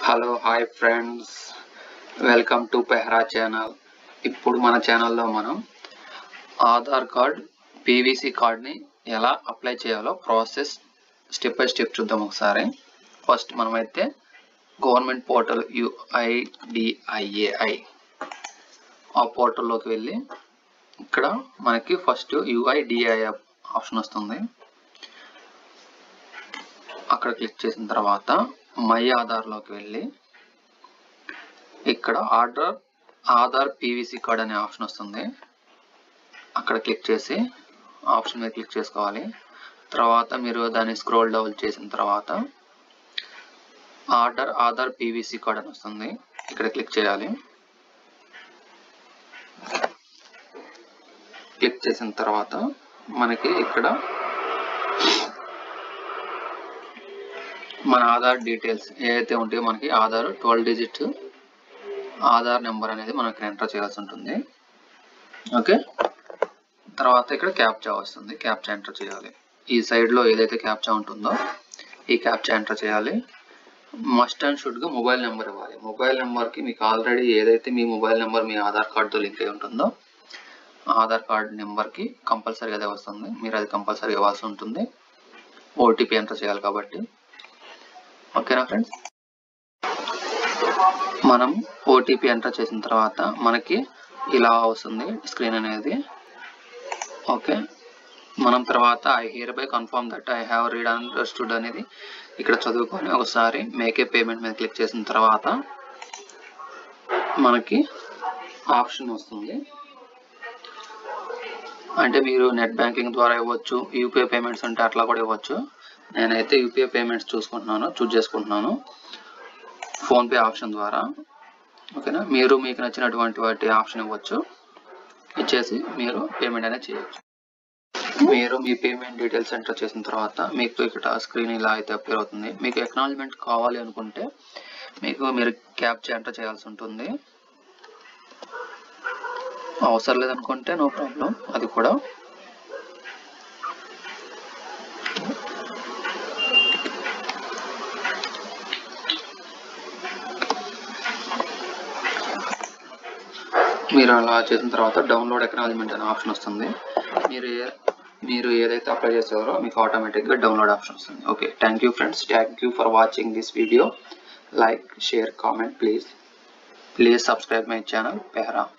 hello hi friends welcome to Pehra channel ఇప్పుడు మన ఛానల్లో మనం ఆధార్ కార్డ్ పీవీసీ కార్డ్ని ఎలా అప్లై చేయాలో ప్రాసెస్ స్టెప్ బై స్టెప్ చూద్దాం ఒకసారి ఫస్ట్ మనమైతే గవర్నమెంట్ పోర్టల్ యుఐడిఐఏఐ ఆ పోర్టల్లోకి వెళ్ళి ఇక్కడ మనకి ఫస్ట్ యుఐడిఐ ఆప్షన్ వస్తుంది అక్కడ క్లిక్ చేసిన తర్వాత మై ఆధార్లోకి వెళ్ళి ఇక్కడ ఆర్డర్ ఆధార్ పీవీసీ కార్డ్ అనే ఆప్షన్ వస్తుంది అక్కడ క్లిక్ చేసి ఆప్షన్ మీద క్లిక్ చేసుకోవాలి తర్వాత మీరు దాన్ని స్క్రోల్ డౌన్ చేసిన తర్వాత ఆర్డర్ ఆధార్ పీవీసీ కార్డ్ అని వస్తుంది ఇక్కడ క్లిక్ చేయాలి క్లిక్ చేసిన తర్వాత మనకి ఇక్కడ మన ఆధార్ డీటెయిల్స్ ఏదైతే ఉంటాయో మనకి Aadhaar twelve digit Aadhaar number అనేది మనం ఇక్కడ ఎంటర్ చేయాల్సి ఉంటుంది ఓకే తర్వాత ఇక్కడ క్యాప్చా వస్తుంది క్యాప్చా ఎంటర్ చేయాలి ఈ సైడ్లో ఏదైతే క్యాప్చా ఉంటుందో ఈ క్యాప్చా ఎంటర్ చేయాలి మస్ట్ అండ్ షుడ్గా మొబైల్ నెంబర్ ఇవ్వాలి మొబైల్ నెంబర్కి మీకు ఆల్రెడీ ఏదైతే మీ మొబైల్ నెంబర్ మీ ఆధార్ కార్డుతో లింక్ అయి ఉంటుందో ఆధార్ కార్డ్ నెంబర్కి కంపల్సరీగా అదే వస్తుంది మీరు అది కంపల్సరీగా ఇవ్వాల్సి ఉంటుంది ఓటీపీ ఎంటర్ చేయాలి కాబట్టి ఓకేనా ఫ్రెండ్స్ మనం ఓటీపీ ఎంటర్ చేసిన తర్వాత మనకి ఇలా వస్తుంది స్క్రీన్ అనేది ఓకే మనం తర్వాత I hereby confirm that I have read understood అనేది ఇక్కడ చదువుకొని ఒకసారి మేకే పేమెంట్ మీద క్లిక్ చేసిన తర్వాత మనకి ఆప్షన్ వస్తుంది అంటే మీరు నెట్ బ్యాంకింగ్ ద్వారా ఇవ్వచ్చు యూపీఐ పేమెంట్స్ అంటే అట్లా కూడా ఇవ్వచ్చు నేనైతే యూపీఐ పేమెంట్స్ చూసుకుంటున్నాను చూస్ చేసుకుంటున్నాను ఫోన్పే ఆప్షన్ ద్వారా ఓకేనా మీరు మీకు నచ్చినటువంటి వాటి ఆప్షన్ ఇవ్వచ్చు ఇచ్చేసి మీరు పేమెంట్ అనేది చేయొచ్చు మీరు మీ పేమెంట్ డీటెయిల్స్ ఎంటర్ చేసిన తర్వాత మీకు ఇక్కడ స్క్రీన్ ఇలా అయితే అపేర్ అవుతుంది మీకు ఎక్నాలజ్మెంట్ కావాలి అనుకుంటే మీకు మీరు క్యాప్చర్ ఎంటర్ చేయాల్సి ఉంటుంది అవసరం లేదనుకుంటే నో ప్రాబ్లం అది కూడా మీరు అలా చేసిన తర్వాత డౌన్లోడ్ ఎక్నాలజ్మెంట్ అనే ఆప్షన్ వస్తుంది మీరు ఏ- మీరు ఏదైతే అప్లై చేస్తారో మీకు ఆటోమేటిక్గా డౌన్లోడ్ ఆప్షన్ వస్తుంది okay thank you friends thank you for watching this video like share comment please please subscribe my channel పెహరా